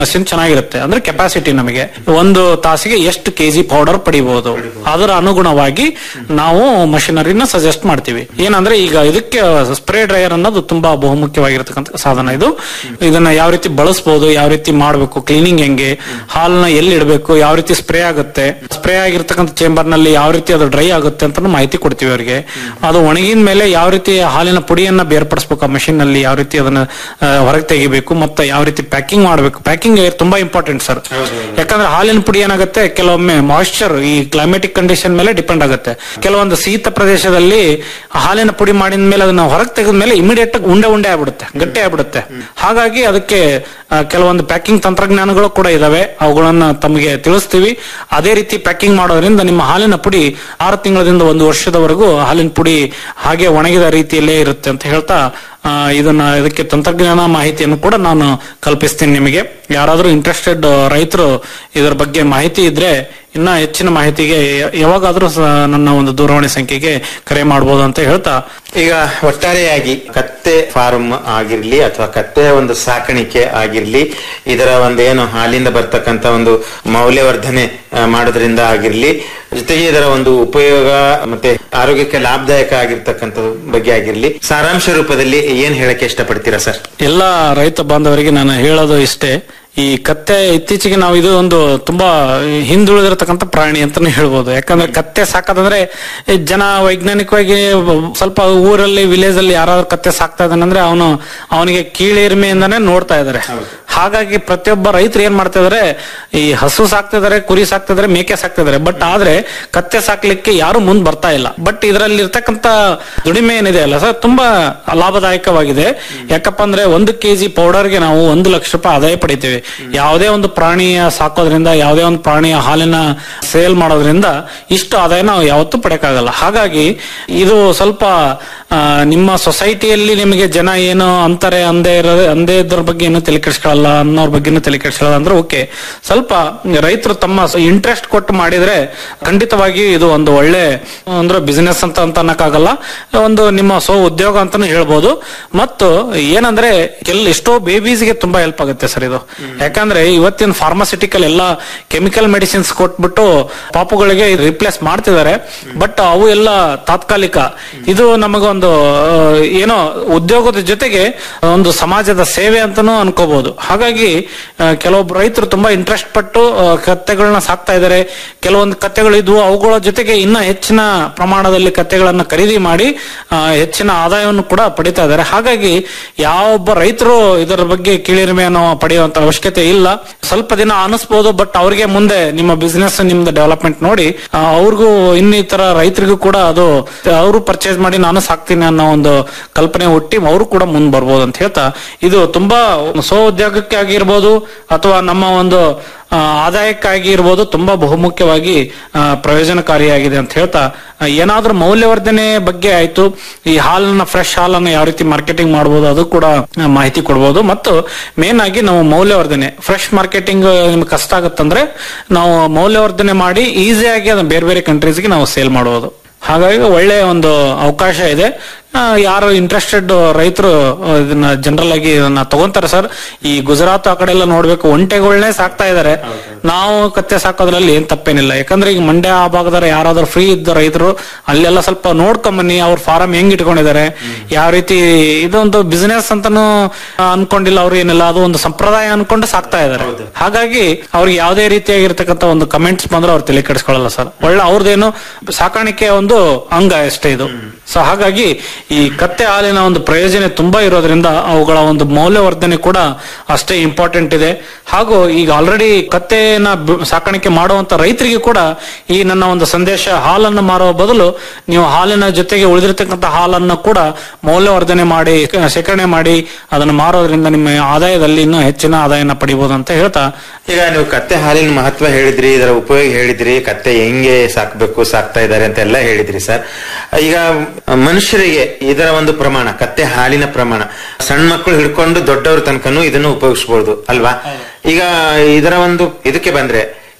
machine ಚೆನ್ನಾಗಿರುತ್ತೆ ಅಂದ್ರೆ capacity ನಮಗೆ ಒಂದು ತಾಸಿಗೆ ಎಷ್ಟು ಕೆಜಿ ಪೌಡರ್ ಪಡಿಬಹುದು ಅದರ ಅನುಗುಣವಾಗಿ ನಾವು ಮಷಿನರಿನ ಸಜೆಸ್ಟ್ ಮಾಡ್ತೀವಿ ಏನಂದ್ರೆ ಈಗ ಇದಕ್ಕೆ ಸ್ಪ್ರೇ ಡ್ರೈಯರ್ ಅನ್ನೋದು ತುಂಬಾ ಬಹುಮುಖ್ಯವಾಗಿರ್ತಕ್ಕಂಥ ಸಾಧನ ಇದು ಇದನ್ನ ಯಾವ ರೀತಿ ಬಳಸಬಹುದು ಯಾವ ರೀತಿ ಮಾಡಬೇಕು ಕ್ಲೀನಿಂಗ್ ಹೆಂಗೆ ಹಾಲನ್ನ ಎಲ್ಲಿ ಇಡಬೇಕು ಯಾವ ರೀತಿ ಸ್ಪ್ರೇ ಆಗುತ್ತೆ ಸ್ಪ್ರೇ ಆಗಿರ್ತಕ್ಕಂಥ ಚೇಂಬರ್ ನಲ್ಲಿ ಯಾವ ರೀತಿ ಅದು ಡ್ರೈ ಆಗುತ್ತೆ ಅಂತ ಮಾಹಿತಿ ಕೊಡ್ತೀವಿ ಅವರಿಗೆ ಅದು ಒಣಗಿದ ಮೇಲೆ ಯಾವ ರೀತಿ ಹಾಲಿನ ಪುಡಿಯನ್ನ ಬೇರ್ಪಡಿಸಬೇಕು ಆ ಮಷಿನ್ ನಲ್ಲಿ ಯಾವ ರೀತಿ ಅದನ್ನ ಆ, ಹೊರಗೆ ತೆಗಿಬೇಕು ಮತ್ತೆ ಯಾವ ರೀತಿ ಪ್ಯಾಕಿಂಗ್ ಮಾಡಬೇಕು ಪ್ಯಾಕಿಂಗ್ ತುಂಬಾ ಇಂಪಾರ್ಟೆಂಟ್ ಸರ್ ಯಾಕಂದ್ರೆ ಹಾಲಿನ ಪುಡಿ ಏನಾಗುತ್ತೆ ಕೆಲವೊಮ್ಮೆ ಮಾಯಿಶ್ಚರ್ ಈ ಕ್ಲೈಮೆಟಿಕ್ ಕಂಡೀಷನ್ ಮೇಲೆ ಡಿಪೆಂಡ್ ಆಗುತ್ತೆ ಕೆಲವೊಂದು ಶೀತ ಪ್ರದೇಶದಲ್ಲಿ ಹಾಲಿನ ಪುಡಿ ಮಾಡಿದ ಮೇಲೆ ಅದನ್ನ ಹೊರಗೆ ತೆಗೆದ ಮೇಲೆ ಇಮಿಡಿಯೇಟ್ ಉಂಡೆ ಉಂಡೆ ಆಗ್ಬಿಡುತ್ತೆ ಗಟ್ಟಿ ಆಗ್ಬಿಡುತ್ತೆ ಹಾಗಾಗಿ ಅದಕ್ಕೆ ಆ, ಕೆಲವೊಂದು ಪ್ಯಾಕಿಂಗ್ ತಂತ್ರಜ್ಞಾನಗಳು ಕೂಡ ಇದಾವೆ ಅವುಗಳನ್ನ ತಮಗೆ ತಿಳಿಸ್ತೀವಿ ಅದೇ ರೀತಿ ಪ್ಯಾಕಿಂಗ್ ಮಾಡೋದ್ರಿಂದ ನಿಮ್ಮ ಹಾಲಿನ ಪುಡಿ ಆರು ತಿಂಗಳದಿಂದ ಒಂದು ವರ್ಷದವರೆಗೂ ಹಾಲಿನ ಪುಡಿ ಹಾಗೆ ಒಣಗಿದ ರೀತಿಯಲ್ಲೇ ಇರುತ್ತೆ ಅಂತ ಹೇಳ್ತಾ ಆ, ಇದನ್ನ ಇದಕ್ಕೆ ತಂತ್ರಜ್ಞಾನ ಮಾಹಿತಿಯನ್ನು ಕೂಡ ನಾನು ಕಲ್ಪಿಸ್ತೀನಿ ನಿಮಗೆ ಯಾರಾದರೂ ಇಂಟ್ರೆಸ್ಟೆಡ್ ರೈತರು ಇದರ ಬಗ್ಗೆ ಮಾಹಿತಿ ಇದ್ರೆ ಇನ್ನ ಹೆಚ್ಚಿನ ಮಾಹಿತಿಗೆ ಯ- ಯಾವಾಗಾದ್ರೂ ಸ- ನನ್ನ ಒಂದು ದೂರವಾಣಿ ಸಂಖ್ಯೆಗೆ ಕರೆ ಮಾಡಬಹುದು ಅಂತ ಹೇಳ್ತಾ ಈಗ ಒಟ್ಟಾರೆಯಾಗಿ ಕತ್ತೆ ಫಾರ್ಮ್ ಆಗಿರ್ಲಿ ಅಥವಾ ಕತ್ತೆಯ ಒಂದು ಸಾಕಾಣಿಕೆ ಆಗಿರ್ಲಿ ಇದರ ಒಂದು ಏನು ಹಾಲಿಂದ ಬರ್ತಕ್ಕಂತ ಒಂದು ಮೌಲ್ಯವರ್ಧನೆ ಆ, ಮಾಡೋದ್ರಿಂದ ಆಗಿರ್ಲಿ ಜೊತೆಗೆ ಇದರ ಒಂದು ಉಪಯೋಗ ಮತ್ತೆ ಆರೋಗ್ಯಕ್ಕೆ ಲಾಭದಾಯಕ ಆಗಿರ್ತಕ್ಕಂಥ ಬಗ್ಗೆ ಆಗಿರ್ಲಿ ಸಾರಾಂಶ ರೂಪದಲ್ಲಿ ಏನ್ ಹೇಳಕ್ಕೆ ಇಷ್ಟಪಡ್ತೀರಾ ಸರ್ ಎಲ್ಲ ರೈತ ಬಾಂಧವರಿಗೆ ನಾನು ಹೇಳೋದು ಇಷ್ಟೇ ಈ ಕತ್ತೆ ಇತ್ತೀಚೆಗೆ ನಾವು ಇದು ಒಂದು ತುಂಬಾ ಹಿಂದುಳಿದಿರತಕ್ಕಂಥ ಪ್ರಾಣಿ ಅಂತಾನೆ ಹೇಳ್ಬೋದು ಯಾಕಂದ್ರೆ ಕತ್ತೆ ಸಾಕೋದಂದ್ರೆ ಈ ಜನ ವೈಜ್ಞಾನಿಕವಾಗಿ ಸ್ವಲ್ಪ ಊರಲ್ಲಿ ವಿಲೇಜ್ ಅಲ್ಲಿ ಯಾರಾದ್ರೂ ಕತ್ತೆ ಸಾಕ್ತಾ ಇದ್ದಾನೆ ಅಂದ್ರೆ ಅವನು ಅವನಿಗೆ ಕೀಳಿರಿಮೆಯಿಂದಾನೆ ನೋಡ್ತಾ ಇದಾರೆ ಹಾಗಾಗಿ ಪ್ರತಿಯೊಬ್ಬ ರೈತರು ಏನ್ ಮಾಡ್ತಾ ಇದಾರೆ ಈ ಹಸು ಸಾಕ್ತಾ ಇದಾರೆ ಕುರಿ ಸಾಕ್ತಾ ಇದಾರೆ ಮೇಕೆ ಸಾಕ್ತಾ ಇದಾರೆ ಬಟ್ ಆದ್ರೆ ಕತ್ತೆ ಸಾಕ್ಲಿಕ್ಕೆ ಯಾರು ಮುಂದ್ ಬರ್ತಾ ಇಲ್ಲ ಬಟ್ ಇದರಲ್ಲಿ ಇರ್ತಕ್ಕಂತ ದುಡಿಮೆ ಏನಿದೆ ಅಲ್ಲ ಸರ್ ತುಂಬಾ ಲಾಭದಾಯಕವಾಗಿದೆ ಯಾಕಪ್ಪ ಅಂದ್ರೆ ಒಂದು ಕೆಜಿ ಪೌಡರ್ಗೆ ನಾವು ಒಂದು ಲಕ್ಷ ರೂಪಾಯಿ ಆದಾಯ ಪಡಿತೀವಿ ಯಾವುದೇ ಒಂದು ಪ್ರಾಣಿಯ ಸಾಕೋದ್ರಿಂದ ಯಾವುದೇ ಒಂದು ಪ್ರಾಣಿಯ ಹಾಲಿನ ಸೇಲ್ ಮಾಡೋದ್ರಿಂದ ಇಷ್ಟು ಆದಾಯ ನಾವು ಯಾವತ್ತೂ ಪಡೆಯಕ್ಕಾಗಲ್ಲ ಹಾಗಾಗಿ ಇದು ಸ್ವಲ್ಪ ಆ, ನಿಮ್ಮ ಸೊಸೈಟಿಯಲ್ಲಿ ನಿಮಗೆ ಜನ ಏನು ಅಂತಾರೆ ಅಂದೇ ಇರೋ ಅಂದೇ ಇದ್ರ ಬಗ್ಗೆ ಏನು ತಲೆ ಕೆಡಿಸ್ಕೊಳ್ಳಲ್ಲ ಅನ್ನೋರ್ ಬಗ್ಗೆನೂ ತಲೆ ಕೆಡಿಸ್ಕೊಳ್ಳಲ್ಲ ಅಂದ್ರೆ ಓಕೆ ಸ್ವಲ್ಪ ರೈತರು ತಮ್ಮ ಇಂಟ್ರೆಸ್ಟ್ ಕೊಟ್ಟು ಮಾಡಿದ್ರೆ ಖಂಡಿತವಾಗಿ ಇದು ಒಂದು ಒಳ್ಳೆ ಅಂದ್ರೆ ಬಿಸಿನೆಸ್ ಅಂತ ಅಂತ ಅನ್ನಕ್ಕಾಗಲ್ಲ ಒಂದು ನಿಮ್ಮ ಸ್ವ ಉದ್ಯೋಗ ಅಂತಾನು ಹೇಳ್ಬೋದು ಮತ್ತು ಏನಂದ್ರೆ ಕೆಲ್ ಎಷ್ಟೋ ಬೇಬೀಸ್ಗೆ ತುಂಬಾ ಹೆಲ್ಪ್ ಆಗುತ್ತೆ ಸರ್ ಇದು ಯಾಕಂದ್ರೆ ಇವತ್ತಿನ ಫಾರ್ಮಾಸಿಟಿಕಲ್ ಎಲ್ಲ ಕೆಮಿಕಲ್ ಮೆಡಿಸಿನ್ಸ್ ಕೊಟ್ಬಿಟ್ಟು ಪಾಪುಗಳಿಗೆ ರಿಪ್ಲೇಸ್ ಮಾಡ್ತಿದ್ದಾರೆ ಬಟ್ ಅವು ಎಲ್ಲ ತಾತ್ಕಾಲಿಕ ಇದು ನಮಗೊಂದು ಆ, ಏನೋ ಉದ್ಯೋಗದ ಜೊತೆಗೆ ಒಂದು ಸಮಾಜದ ಸೇವೆ ಅಂತಾನೂ ಅನ್ಕೋಬಹುದು ಹಾಗಾಗಿ ಆ, ಕೆಲವೊಬ್ಬ ರೈತರು ತುಂಬಾ ಇಂಟ್ರೆಸ್ಟ್ ಪಟ್ಟು ಆ, ಕತ್ತೆಗಳನ್ನ ಸಾಕ್ತಾ ಇದ್ದಾರೆ ಕೆಲವೊಂದು ಕತ್ತೆಗಳು ಇದ್ವು ಅವುಗಳ ಜೊತೆಗೆ ಇನ್ನ ಹೆಚ್ಚಿನ ಪ್ರಮಾಣದಲ್ಲಿ ಕತ್ತೆಗಳನ್ನ ಖರೀದಿ ಮಾಡಿ ಆ, ಹೆಚ್ಚಿನ ಆದಾಯವನ್ನು ಕೂಡ ಪಡಿತಾ ಇದ್ದಾರೆ ಹಾಗಾಗಿ ಯಾವೊಬ್ಬ ರೈತರು ಇದರ ಬಗ್ಗೆ ಕೀಳಿರಿಮೆಯನ್ನು ಪಡೆಯುವಂತ ಅವಶ್ಯಕತೆ ಇಲ್ಲ ಸ್ವಲ್ಪ ದಿನ ಅನಿಸ್ಬೋದು ಬಟ್ ಅವ್ರಿಗೆ ಮುಂದೆ ನಿಮ್ಮ ಬಿಸ್ನೆಸ್ ನಿಮ್ದು ಡೆವಲಪ್ಮೆಂಟ್ ನೋಡಿ ಆ, ಅವ್ರಿಗೂ ಇನ್ನಿತರ ರೈತರಿಗೂ ಕೂಡ ಅದು ಅವರು ಪರ್ಚೇಸ್ ಮಾಡಿ ನಾನು ಸಾಕ್ತೀನಿ ಅನ್ನೋ ಒಂದು ಕಲ್ಪನೆ ಹುಟ್ಟಿ ಅವರು ಕೂಡ ಮುಂದ್ ಬರ್ಬೋದು ಅಂತ ಹೇಳ್ತಾ ಇದು ತುಂಬಾ ಸ್ವ ಉದ್ಯೋಗಕ್ಕೆ ಆಗಿರ್ಬೋದು ಅಥವಾ ನಮ್ಮ ಒಂದು ಆ, ಆದಾಯಕ್ಕಾಗಿ ಇರ್ಬೋದು ತುಂಬಾ ಬಹುಮುಖ್ಯವಾಗಿ ಆ, ಪ್ರಯೋಜನಕಾರಿಯಾಗಿದೆ ಅಂತ ಹೇಳ್ತಾ ಆ, ಏನಾದ್ರೂ ಮೌಲ್ಯವರ್ಧನೆ ಬಗ್ಗೆ ಆಯ್ತು ಈ ಹಾಲನ್ನ ಫ್ರೆಶ್ ಹಾಲನ್ನ ಯಾವ ರೀತಿ ಮಾರ್ಕೆಟಿಂಗ್ ಮಾಡಬಹುದು ಅದು ಕೂಡ ಆ, ಮಾಹಿತಿ ಕೊಡ್ಬೋದು ಮತ್ತು ಮೇನ್ ಆಗಿ ನಾವು ಮೌಲ್ಯವರ್ಧನೆ ಫ್ರೆಶ್ ಮಾರ್ಕೆಟಿಂಗ್ ನಿಮ್ಗೆ ಕಷ್ಟ ಆಗುತ್ತಂದ್ರೆ ನಾವು ಮೌಲ್ಯವರ್ಧನೆ ಮಾಡಿ ಈಸಿಯಾಗಿ ಅದನ್ನ ಬೇರೆ ಬೇರೆ ಕಂಟ್ರೀಸ್ಗೆ ನಾವು ಸೇಲ್ ಮಾಡಬಹುದು ಹಾಗಾಗಿ ಒಳ್ಳೆ ಒಂದು ಅವಕಾಶ ಇದೆ ಆ, ಯಾರು ಇಂಟ್ರೆಸ್ಟೆಡ್ ರೈತರು ಆ, ಇದನ್ನ ಜನರಲ್ ಆಗಿ ಇದನ್ನ ತಗೊಂತಾರೆ ಸರ್ ಈ ಗುಜರಾತ್ ಆ ಕಡೆ ಎಲ್ಲ ನೋಡ್ಬೇಕು ಒಂಟೆಗಳನ್ನೇ ಸಾಕ್ತಾ ಇದಾರೆ ನಾವು ಕತ್ತೆ ಸಾಕೋದ್ರಲ್ಲಿ ಏನ್ ತಪ್ಪೇನಿಲ್ಲ ಯಾಕಂದ್ರೆ ಈಗ ಮಂಡ್ಯ ಆ ಭಾಗದವ್ರು ಯಾರಾದ್ರೂ ಫ್ರೀ ಇದ್ದ ರೈತರು ಅಲ್ಲೆಲ್ಲ ಸ್ವಲ್ಪ ನೋಡ್ಕೊಂಬನ್ನಿ ಅವ್ರ ಫಾರಂ ಹೆಂಗ್ ಇಟ್ಕೊಂಡಿದ್ದಾರೆ ಯಾವ ರೀತಿ ಇದೊಂದು ಬಿಸಿನೆಸ್ ಅಂತಾನು ಅನ್ಕೊಂಡಿಲ್ಲ ಅವ್ರು ಏನಿಲ್ಲ ಅದು ಒಂದು ಸಂಪ್ರದಾಯ ಅನ್ಕೊಂಡು ಸಾಕ್ತಾ ಇದಾರೆ ಹಾಗಾಗಿ ಅವ್ರಿಗೆ ಯಾವುದೇ ರೀತಿಯಾಗಿರ್ತಕ್ಕಂಥ ಒಂದು ಕಮೆಂಟ್ಸ್ ಬಂದ್ರೆ ಅವ್ರು ತಲೆ ಕೆಡಿಸ್ಕೊಳ್ಳಲ್ಲ ಸರ್ ಒಳ್ಳೆ ಅವ್ರದ್ದೇನು ಸಾಕಾಣಿಕೆ ಒಂದು ಅಂಗ ಅಷ್ಟೇ ಇದು ಸೊ ಹಾಗಾಗಿ ಈ ಕತ್ತೆ ಹಾಲಿನ ಒಂದು ಪ್ರಯೋಜನ ತುಂಬಾ ಇರೋದ್ರಿಂದ ಅವುಗಳ ಒಂದು ಮೌಲ್ಯವರ್ಧನೆ ಕೂಡ ಅಷ್ಟೇ ಇಂಪಾರ್ಟೆಂಟ್ ಇದೆ ಹಾಗೂ ಈಗ ಆಲ್ರೆಡಿ ಕತ್ತೆನ ಬ- ಸಾಕಾಣಿಕೆ ಮಾಡುವಂತ ರೈತರಿಗೆ ಕೂಡ ಈ ನನ್ನ ಒಂದು ಸಂದೇಶ ಹಾಲನ್ನು ಮಾರುವ ಬದಲು ನೀವು ಹಾಲಿನ ಜೊತೆಗೆ ಉಳಿದಿರತಕ್ಕಂಥ ಹಾಲನ್ನು ಕೂಡ ಮೌಲ್ಯವರ್ಧನೆ ಮಾಡಿ ಕ- ಶೇಖರಣೆ ಮಾಡಿ ಅದನ್ನು ಮಾರೋದ್ರಿಂದ ನಿಮ್ಮ ಆದಾಯದಲ್ಲಿ ಇನ್ನೂ ಹೆಚ್ಚಿನ ಆದಾಯನ ಪಡಿಬಹುದು ಅಂತ ಹೇಳ್ತಾ ಈಗ ನೀವು ಕತ್ತೆ ಹಾಲಿನ ಮಹತ್ವ ಹೇಳಿದ್ರಿ ಇದರ ಉಪಯೋಗ ಹೇಳಿದ್ರಿ ಕತ್ತೆ ಹೆಂಗೆ ಸಾಕ್ಬೇಕು ಸಾಕ್ತಾ ಇದ್ದಾರೆ ಅಂತ ಎಲ್ಲ ಹೇಳಿದ್ರಿ ಸರ್ ಈಗ ಮನುಷ್ಯರಿಗೆ ಇದರ ಒಂದು ಪ್ರಮಾಣ ಕತ್ತೆ ಹಾಲಿನ ಪ್ರಮಾಣ ಸಣ್ಣ ಮಕ್ಕಳು ಹಿಡ್ಕೊಂಡು ದೊಡ್ಡವ್ರ ತನಕನೂ ಇದನ್ನು ಉಪಯೋಗಿಸಬಹುದು ಅಲ್ವಾ ಈಗ ಇದರ ಒಂದು ಇದಕ್ಕೆ ಬಂದ್ರೆ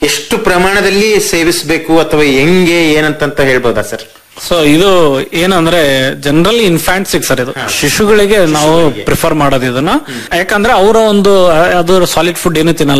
ಎಷ್ಟು ಪ್ರಮಾಣದಲ್ಲಿ ಸೇವಿಸಬೇಕು ಅಥವಾ ಹೆಂಗೆ ಏನಂತಂತ ಹೇಳ್ಬೋದಾ ಸರ್ ಸೊ ಇದು ಏನಂದ್ರೆ ಜನರಲಿ ಇನ್ಫ್ಯಾಂಟ್ಸಿಗೆ ಸರ್ ಇದು ಶಿಶುಗಳಿಗೆ ನಾವು ಪ್ರಿಫರ್ ಮಾಡೋದು ಇದನ್ನ ಯಾಕಂದ್ರೆ ಅವರ ಒಂದು ಅದು ಸಾಲಿಡ್ ಫುಡ್ ಏನು ತಿನ್ನಲ್ಲ